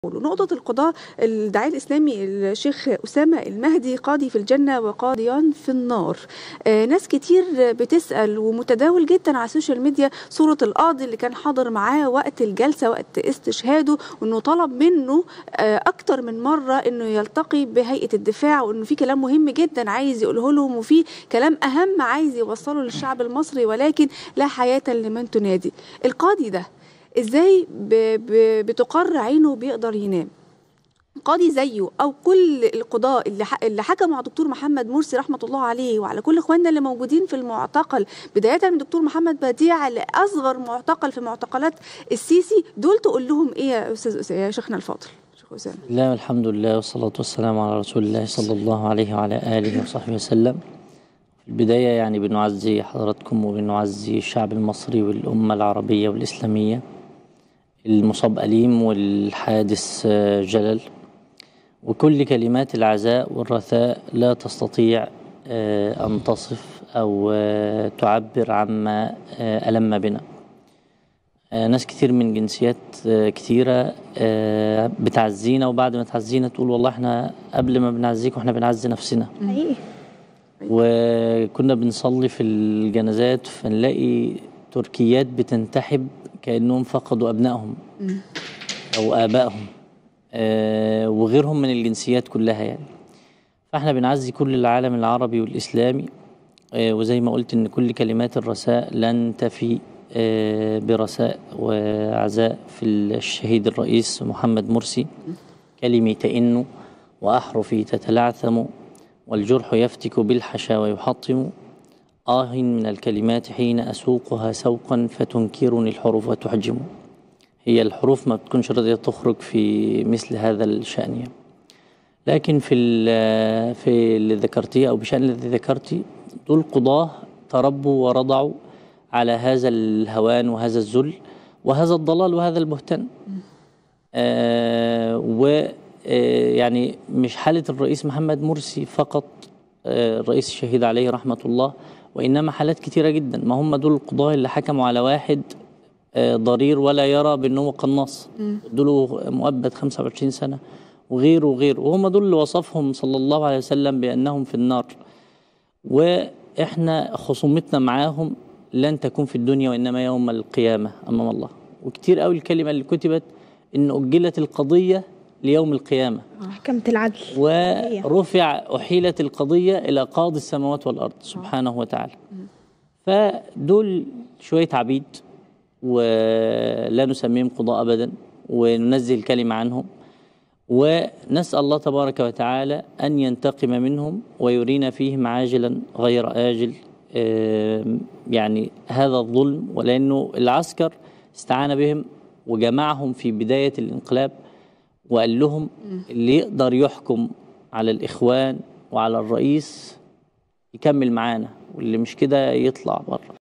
ونقطة القضاء الداعية الإسلامي الشيخ أسامة المهدي قاضي في الجنة وقاضيان في النار آه ناس كتير بتسأل ومتداول جدا على السوشيال ميديا صورة القاضي اللي كان حاضر معاه وقت الجلسة وقت استشهاده وأنه طلب منه آه أكتر من مرة أنه يلتقي بهيئة الدفاع وأنه في كلام مهم جدا عايز يقوله لهم وفي كلام أهم عايز يوصله للشعب المصري ولكن لا حياة لمن تنادي القاضي ده ازاي ب... ب... بتقر عينه بيقدر ينام قاضي زيه او كل القضاء اللي, ح... اللي حكموا على دكتور محمد مرسي رحمه الله عليه وعلى كل اخواننا اللي موجودين في المعتقل بدايه من دكتور محمد بديع لاصغر معتقل في معتقلات السيسي دول تقول لهم ايه يا استاذ يا شيخنا الفاضل شيخ اسامه لا الحمد لله والصلاه والسلام على رسول الله صلى الله عليه وعلى اله وصحبه وسلم في البدايه يعني بنعزي حضراتكم وبنعزي الشعب المصري والامه العربيه والاسلاميه المصاب أليم والحادث جلل وكل كلمات العزاء والرثاء لا تستطيع أن تصف أو تعبر عما ألم بنا ناس كتير من جنسيات كتيرة بتعزينا وبعد ما تعزينا تقول والله احنا قبل ما بنعزيك واحنا بنعزي نفسنا حقيقي وكنا بنصلي في الجنازات فنلاقي تركيات بتنتحب كأنهم فقدوا أبنائهم أو آبائهم آه وغيرهم من الجنسيات كلها يعني فاحنا بنعزي كل العالم العربي والإسلامي آه وزي ما قلت إن كل كلمات الرثاء لن تفي آه برثاء وعزاء في الشهيد الرئيس محمد مرسي كلمي تئن وأحرفي تتلعثم والجرح يفتك بالحشا ويحطم آه من الكلمات حين أسوقها سوقا فتنكرني الحروف وتحجم هي الحروف ما بتكونش راضية تخرج في مثل هذا الشأن يعني. لكن في في اللي ذكرتيه أو بشأن الذي ذكرتي دول قضاة تربوا ورضعوا على هذا الهوان وهذا الذل وهذا الضلال وهذا البهتان آه و يعني مش حالة الرئيس محمد مرسي فقط الرئيس الشهيد عليه رحمة الله وإنما حالات كتيرة جدا ما هم دول القضاة اللي حكموا على واحد ضرير ولا يرى بأنه قناص دول مؤبد 25 سنة وغيره وغيره وهم دول اللي وصفهم صلى الله عليه وسلم بأنهم في النار وإحنا خصومتنا معاهم لن تكون في الدنيا وإنما يوم القيامة أمام الله وكتير قوي الكلمة اللي كتبت إن أجلت القضية ليوم القيامة محكمة العدل ورفع أحيلت القضية إلى قاضي السماوات والأرض سبحانه وتعالى فدول شوية عبيد ولا نسميهم قضاء أبدا وننزل كلمة عنهم ونسأل الله تبارك وتعالى أن ينتقم منهم ويرينا فيهم عاجلا غير آجل يعني هذا الظلم ولأنه العسكر استعان بهم وجمعهم في بداية الانقلاب وقال لهم اللي يقدر يحكم على الإخوان وعلى الرئيس يكمل معانا واللي مش كده يطلع بره